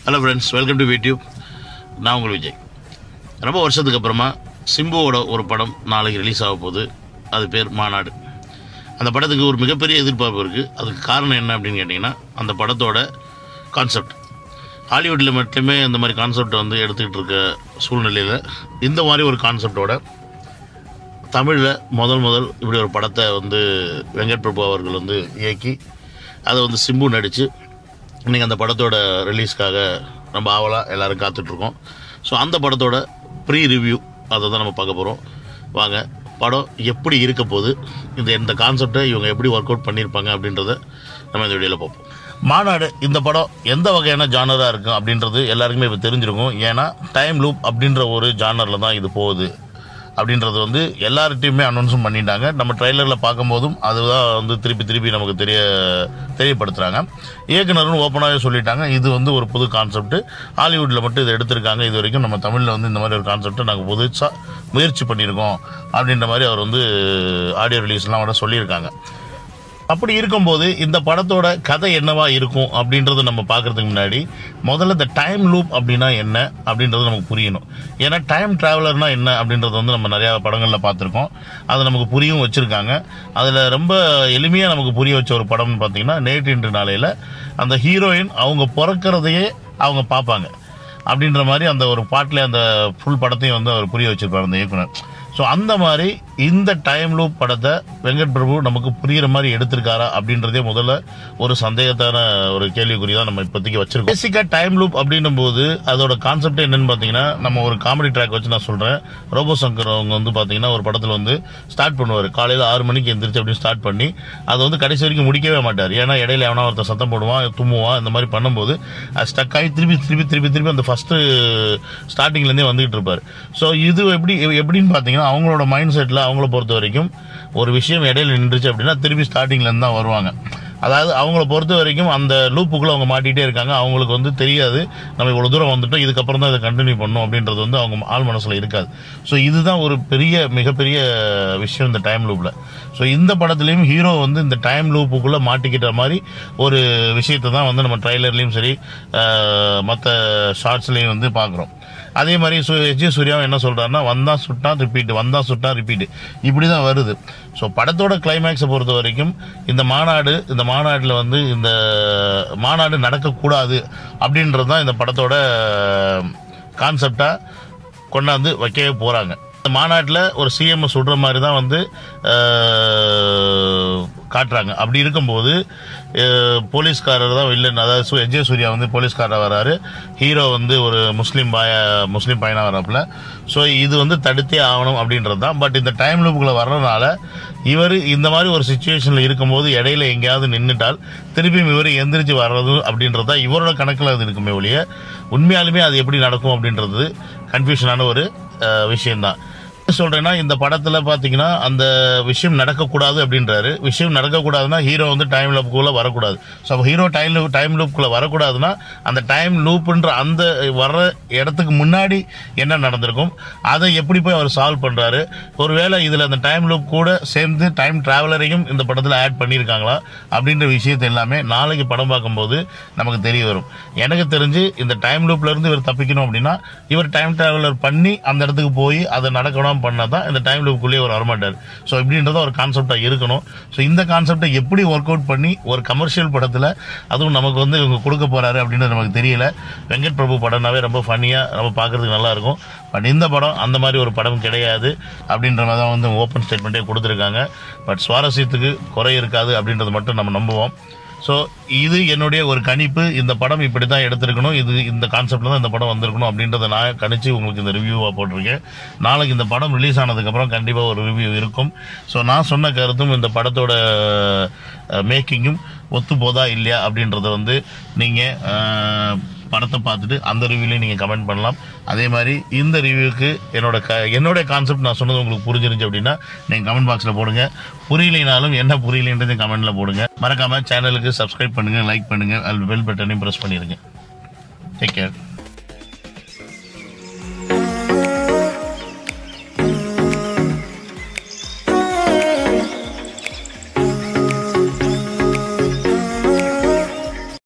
hello friends welcome to YouTube நான் உங்கள் விஜய் ரொம்ப வருஷத்துக்கு அப்புறமா சிம்புவோட ஒரு படம் நாளைக்கு ரிலீஸ் ஆக போகுது அது பேர் மாநாடு அந்த படத்துக்கு ஒரு மிகப்பெரிய எதிர்பார்ப்பு இருக்குது அதுக்கு காரணம் என்ன அப்படின்னு கேட்டிங்கன்னா அந்த படத்தோட கான்செப்ட் ஹாலிவுட்டில் மட்டுமே இந்த மாதிரி கான்செப்ட் வந்து எடுத்துக்கிட்டு இருக்க சூழ்நிலையில் இந்த மாதிரி ஒரு கான்செப்டோட தமிழில் முதல் முதல் இப்படி ஒரு படத்தை வந்து வெங்கட் பிரபு அவர்கள் வந்து இயக்கி அதை வந்து சிம்பு நடித்து இன்றைக்கி அந்த படத்தோட ரிலீஸ்க்காக ரொம்ப ஆவலாக எல்லோரும் காத்துட்ருக்கோம் ஸோ அந்த படத்தோட ப்ரீ ரிவ்யூ அதை தான் நம்ம பார்க்க போகிறோம் வாங்க படம் எப்படி இருக்க போகுது இந்த இந்த கான்செப்டை இவங்க எப்படி ஒர்க் அவுட் பண்ணியிருப்பாங்க அப்படின்றத நம்ம இந்த வீடியோவில் பார்ப்போம் மாநாடு இந்த படம் எந்த வகையான ஜானராக இருக்கும் அப்படின்றது எல்லாருக்குமே இப்போ தெரிஞ்சிருக்கும் ஏன்னா டைம் லூப் அப்படின்ற ஒரு ஜானரில் தான் இது போகுது அப்படின்றது வந்து எல்லார்ட்டையுமே அனௌன்ஸும் பண்ணிட்டாங்க நம்ம ட்ரைலரில் பார்க்கும்போதும் அதுதான் வந்து திருப்பி திருப்பி நமக்கு தெரிய தெரியப்படுத்துகிறாங்க இயக்குனரும் ஓப்பனாகவே சொல்லிட்டாங்க இது வந்து ஒரு புது கான்செப்ட் ஹாலிவுட்டில் மட்டும் இதை எடுத்திருக்காங்க இது வரைக்கும் நம்ம தமிழில் வந்து இந்த மாதிரி ஒரு கான்செப்டை நாங்கள் புதுசாக முயற்சி பண்ணியிருக்கோம் அப்படின்ற மாதிரி அவர் வந்து ஆடியோ ரிலீஸ்லாம் கூட சொல்லியிருக்காங்க அப்படி இருக்கும்போது இந்த படத்தோட கதை என்னவா இருக்கும் அப்படின்றத நம்ம பார்க்கறதுக்கு முன்னாடி முதல்ல இந்த டைம் லூப் அப்படின்னா என்ன அப்படின்றது நமக்கு புரியணும் ஏன்னா டைம் டிராவலர்னா என்ன அப்படின்றது வந்து நம்ம நிறையா படங்களில் பார்த்துருக்கோம் அது நமக்கு புரியவும் வச்சுருக்காங்க அதில் ரொம்ப எளிமையாக நமக்கு புரிய வச்ச ஒரு படம்னு பார்த்தீங்கன்னா நேற்று இன்று நாளையில் அந்த ஹீரோயின் அவங்க பிறக்கிறதையே அவங்க பார்ப்பாங்க அப்படின்ற மாதிரி அந்த ஒரு பாட்டில் அந்த ஃபுல் படத்தையும் வந்து அவர் புரிய வச்சிருப்பார் அந்த இயக்குனர் ஸோ அந்த மாதிரி இந்த டைம் லூப் படத்தை வெங்கட் பிரபு நமக்கு புரியுற மாதிரி எடுத்திருக்காரா அப்படின்றதே முதல்ல ஒரு சந்தேகத்தான ஒரு கேள்விக்குறி தான் நம்ம இப்போதைக்கு வச்சிருக்கோம் பேசிக்காக டைம் லூப் அப்படின்னும் போது அதோட கான்செப்ட் என்னன்னு பார்த்தீங்கன்னா நம்ம ஒரு காமெடி ட்ராக் வச்சு நான் சொல்கிறேன் ரோபோ சங்கர் அவங்க வந்து பார்த்தீங்கன்னா ஒரு படத்தில் வந்து ஸ்டார்ட் பண்ணுவார் காலையில் ஆறு மணிக்கு எந்திரிச்சு அப்படி ஸ்டார்ட் பண்ணி அதை வந்து கடைசி வரைக்கும் முடிக்கவே மாட்டார் ஏன்னா இடையில எவனா ஒருத்தர் சத்தம் போடுவான் தும்முவான் இந்த மாதிரி பண்ணும்போது அது ஸ்டக் ஆகி திருப்பி திருப்பி திருப்பி திருப்பி அந்த ஃபஸ்ட்டு ஸ்டார்டிங்லேருந்தே வந்துகிட்டு இருப்பார் ஸோ இது எப்படி எப்படின்னு பார்த்தீங்கன்னா அவங்களோட மைண்ட் செட்டில் அவங்கள பொறுத்த வரைக்கும் ஒரு விஷயம் இடையில நின்றுச்சு அப்படின்னா திருப்பி ஸ்டார்டிங்லேருந்து தான் வருவாங்க அதாவது அவங்கள பொறுத்த வரைக்கும் அந்த லூப்புக்குள்ளே அவங்க மாட்டிகிட்டே இருக்காங்க அவங்களுக்கு வந்து தெரியாது நம்ம இவ்வளோ தூரம் வந்துட்டோம் இதுக்கப்புறம் தான் இதை கண்டினியூ பண்ணணும் அப்படின்றது வந்து அவங்க ஆள் மனசில் இருக்காது ஸோ இதுதான் ஒரு பெரிய மிகப்பெரிய விஷயம் இந்த டைம் லூப்பில் ஸோ இந்த படத்துலையும் ஹீரோ வந்து இந்த டைம் லூப்புக்குள்ளே மாட்டிக்கிட்ட மாதிரி ஒரு விஷயத்தை தான் வந்து நம்ம ட்ரைலர்லேயும் சரி மற்ற ஷார்ட்ஸ்லேயும் வந்து பார்க்குறோம் அதே மாதிரி சு எஸ் ஜே சூர்யாவும் என்ன சொல்கிறாருன்னா வந்தான் சுட்டான் ரிப்பீட் வந்தான் சுட்டான் ரிப்பீட் இப்படி தான் வருது ஸோ படத்தோட கிளைமேக்ஸை பொறுத்த வரைக்கும் இந்த மாநாடு இந்த மாநாட்டில் வந்து இந்த மாநாடு நடக்கக்கூடாது அப்படின்றது தான் இந்த படத்தோட கான்செப்டாக கொண்டாந்து வைக்கவே போகிறாங்க இந்த மாநாட்டில் ஒரு சிஎம் சுடுற மாதிரி தான் வந்து காட்டுறாங்க அப்படி இருக்கும்போது போலீஸ்காரர் தான் வில்லன் அதாவது எஜே சூர்யா வந்து போலீஸ்காரர் வராரு ஹீரோ வந்து ஒரு முஸ்லீம் பாய முஸ்லீம் பையனாக வராப்புல ஸோ இது வந்து தடுத்தே ஆகணும் அப்படின்றது தான் பட் இந்த டைம் லூப்புக்குள்ளே வர்றதுனால இவர் இந்த மாதிரி ஒரு சுச்சுவேஷனில் இருக்கும்போது இடையில எங்கேயாவது நின்றுட்டால் திருப்பியும் இவர் எந்திரிச்சு வர்றது அப்படின்றது தான் இவரோட கணக்கில் அது இருக்குமே ஒழிய உண்மையாலுமே அது எப்படி நடக்கும் அப்படின்றது கன்ஃபியூஷனான ஒரு விஷயம்தான் சொல்றேன்னா இந்த படத்துல பாத்தீங்கன்னா அந்த விஷயம் நடக்கக்கூடாது அப்படின்றாரு விஷயம் நடக்கக்கூடாதுன்னா ஹீரோ வந்து டைம் லூப்புக்குள்ள வரக்கூடாது ஸோ ஹீரோ டைம் டைம் லூப்புக்குள்ள வரக்கூடாதுன்னா அந்த டைம் லூப்புன்ற அந்த வர்ற இடத்துக்கு முன்னாடி என்ன நடந்திருக்கும் அதை எப்படி போய் அவர் சால்வ் பண்றாரு ஒருவேளை இதுல அந்த டைம் லூப் கூட சேர்ந்து டைம் டிராவலரையும் இந்த படத்துல ஆட் பண்ணியிருக்காங்களா அப்படின்ற விஷயத்தை எல்லாமே நாளைக்கு படம் பார்க்கும்போது நமக்கு தெரிய வரும் எனக்கு தெரிஞ்சு இந்த டைம் லூப்ல இருந்து இவர் தப்பிக்கணும் அப்படின்னா இவர் டைம் டிராவலர் பண்ணி அந்த இடத்துக்கு போய் அதை நடக்கணும் பண்ணால் தான் இந்த டைம் லூப்புக்குள்ளேயே அவர் வரமாட்டார் ஸோ இப்படின்றத ஒரு கான்செப்டாக இருக்கணும் ஸோ இந்த கான்செப்டை எப்படி ஒர்க் அவுட் பண்ணி ஒரு கமர்ஷியல் படத்தில் அதுவும் நமக்கு வந்து இவங்க கொடுக்க போகிறாரு அப்படின்னு நமக்கு தெரியல வெங்கட் பிரபு படம்னாவே ரொம்ப ஃபன்னியாக நம்ம பார்க்குறதுக்கு நல்லாயிருக்கும் பட் இந்த படம் அந்த மாதிரி ஒரு படம் கிடையாது அப்படின்ற மாதிரி தான் வந்து ஓப்பன் ஸ்டேட்மெண்ட்டே கொடுத்துருக்காங்க பட் சுவாரஸ்யத்துக்கு குறை இருக்காது அப்படின்றது மட்டும் நம்ம நம்புவோம் ஸோ இது என்னுடைய ஒரு கணிப்பு இந்த படம் இப்படி தான் எடுத்திருக்கணும் இது இந்த கான்செப்டில் தான் இந்த படம் வந்திருக்கணும் அப்படின்றத நான் கணிச்சு உங்களுக்கு இந்த ரிவ்யூவாக போட்டிருக்கேன் நாளைக்கு இந்த படம் ரிலீஸ் ஆனதுக்கப்புறம் கண்டிப்பாக ஒரு ரிவ்யூ இருக்கும் ஸோ நான் சொன்ன கருத்தும் இந்த படத்தோட மேக்கிங்கும் ஒத்து போதா இல்லையா அப்படின்றத வந்து நீங்கள் படத்தை பார்த்துட்டு அந்த ரிவ்யூலையும் நீங்கள் கமெண்ட் பண்ணலாம் அதே மாதிரி இந்த ரிவ்யூக்கு என்னோட க என்னோட கான்செப்ட் நான் சொன்னது உங்களுக்கு புரிஞ்சிருந்துச்சு அப்படின்னா நீங்கள் கமெண்ட் பாக்ஸில் போடுங்க புரியலைனாலும் என்ன புரியலைன்றதையும் கமெண்ட்டில் போடுங்க மறக்காமல் சேனலுக்கு சப்ஸ்கிரைப் பண்ணுங்கள் லைக் பண்ணுங்கள் அது பெல் பட்டனையும் ப்ரெஸ் பண்ணிடுங்க டேக் கேர்